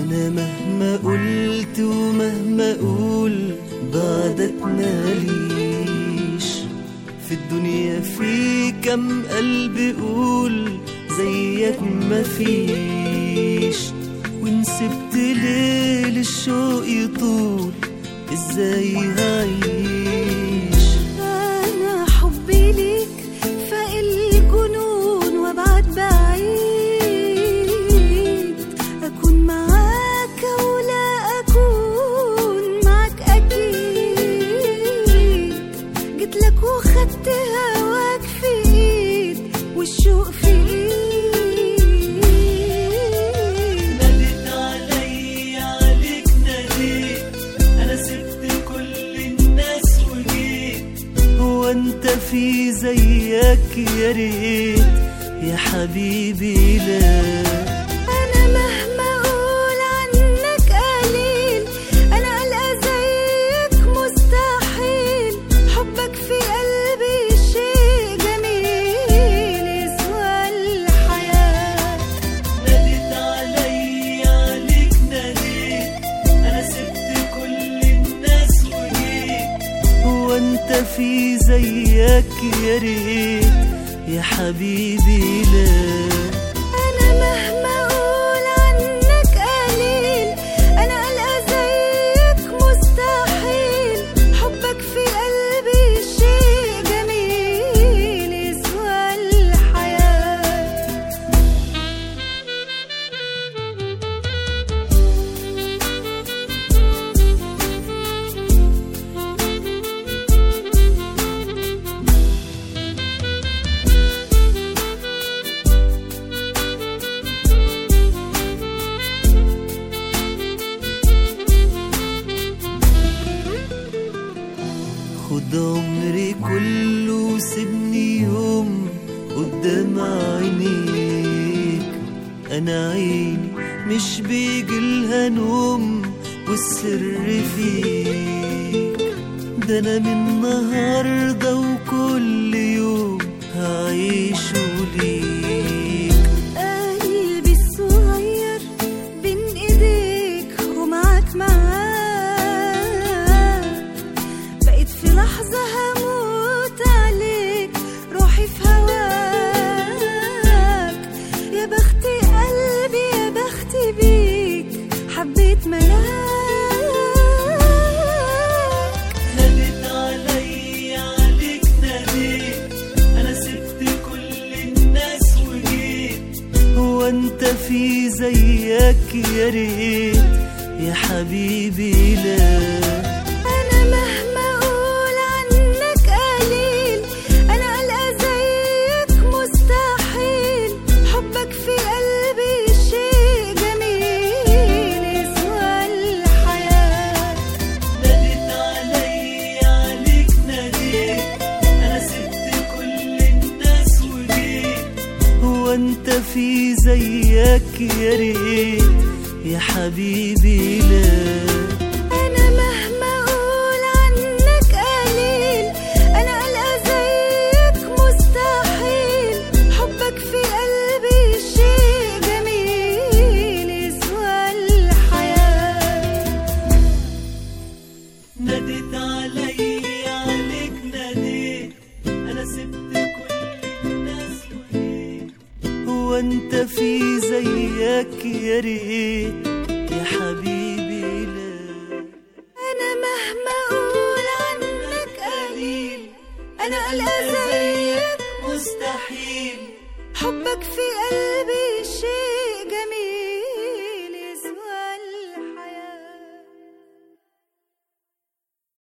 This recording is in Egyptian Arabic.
أنا مهما قلت ومهما أقول بعدك ماليش في الدنيا في كم قلب يقول زيك مفيش وإن سبت ليل الشوق يطول إزاي هعيش أنا حبي ليك فاق الجنون وابعد بعيد أكون معاك ولا أكون معاك أكيد جيتلك وخدت هواك في إيد والشوق في إيد ناديت علي عليك ناديت انا سبت كل الناس وجيت هو انت في زيك يا ريت يا حبيبي لا أنا مهما أقول عنك قليل أنا ألقى زيك مستحيل حبك في قلبي شيء جميل يسوى الحياة ناديت علي عليك ناديت انا سبت كل الناس وجيت هو انت في زيك يا ريت يا حبيبي لا أنا مهما أقول عنك قليل أنا ألقى زيك مستحيل حبك في قلبي شيء جميل يسوى الحياة خد عمري كله وسيبني يوم قدام عينيك انا عيني مش بيجيلها نوم والسر فيك ده انا من النهارده وكل يوم هعيشه ليك قلبي الصغير بين ايديك ومعاك معاك بقيت في لحظة هموت عليك روحي في هواك يا بختي قلبي يا بختي بيك حبيت ملاك ناديت علي عليك ناديت انا سبت كل الناس وجيت هو انت في زيك يا ريت يا حبيبي لا أنا مهما أقول عنك قليل أنا ألقى زيك مستحيل حبك في قلبي شيء جميل يسوى الحياة ناديت علي عليك ناديت انا سبت كل الناس وجيت هو انت في زيك يا ريت يا حبيبي لا أنا مهما أقول عنك قليل أنا ألقى زيك مستحيل حبك في قلبي شيء جميل يسوى الحياة ناديت علي عليك ناديت انا سبت كل الناس وجيت هو انت في زيك يا ريت يا حبيبي لا أنا مهما أقول عنك قليل أنا ألقى زيك مستحيل حبك في قلبي